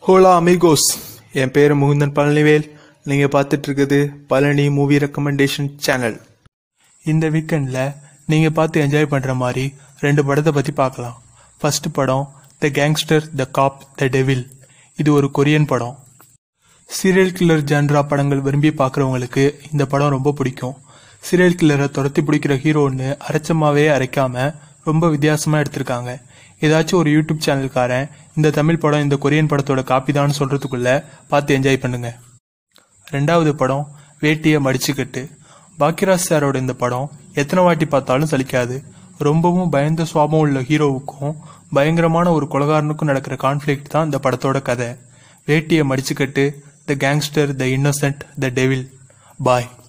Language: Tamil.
ஹோலா அமிகோஸ் என் பேர் முகுந்தன் பழனிவேல் நீங்கள் பார்த்துட்டு இருக்குது பழனி மூவி ரெக்கமெண்டேஷன் சேனல் இந்த வீக்கெண்டில் நீங்கள் பார்த்து என்ஜாய் பண்ணுற மாதிரி ரெண்டு படத்தை பற்றி பார்க்கலாம் ஃபர்ஸ்ட் படம் த கேங்ஸ்டர் த காப் த டெவில் இது ஒரு கொரியன் படம் சீரியல் கில்லர் ஜான்ரா படங்கள் விரும்பி பார்க்குறவங்களுக்கு இந்த படம் ரொம்ப பிடிக்கும் சீரியல் கில்லரை துரத்தி பிடிக்கிற ஹீரோன்னு அரைச்சமாவே அரைக்காம ரொம்ப வித்தியாசமாக எடுத்திருக்காங்க ஏதாச்சும் ஒரு யூடியூப் சேனல்காரன் இந்த தமிழ் படம் இந்த கொரியன் படத்தோட காப்பி தான் சொல்றதுக்குள்ள பார்த்து என்ஜாய் பண்ணுங்க ரெண்டாவது படம் வேட்டியை மடிச்சுக்கட்டு பாக்கியராஜ் சாரோட இந்த படம் எத்தனை வாட்டி பார்த்தாலும் சலிக்காது ரொம்பவும் பயந்த சுவாபம் உள்ள ஹீரோவுக்கும் பயங்கரமான ஒரு கொலகாரனுக்கும் நடக்கிற கான்ஃப்ளிக்ட் தான் இந்த படத்தோட கதை வேட்டியை மடிச்சுக்கட்டு the gangster the innocent the devil bye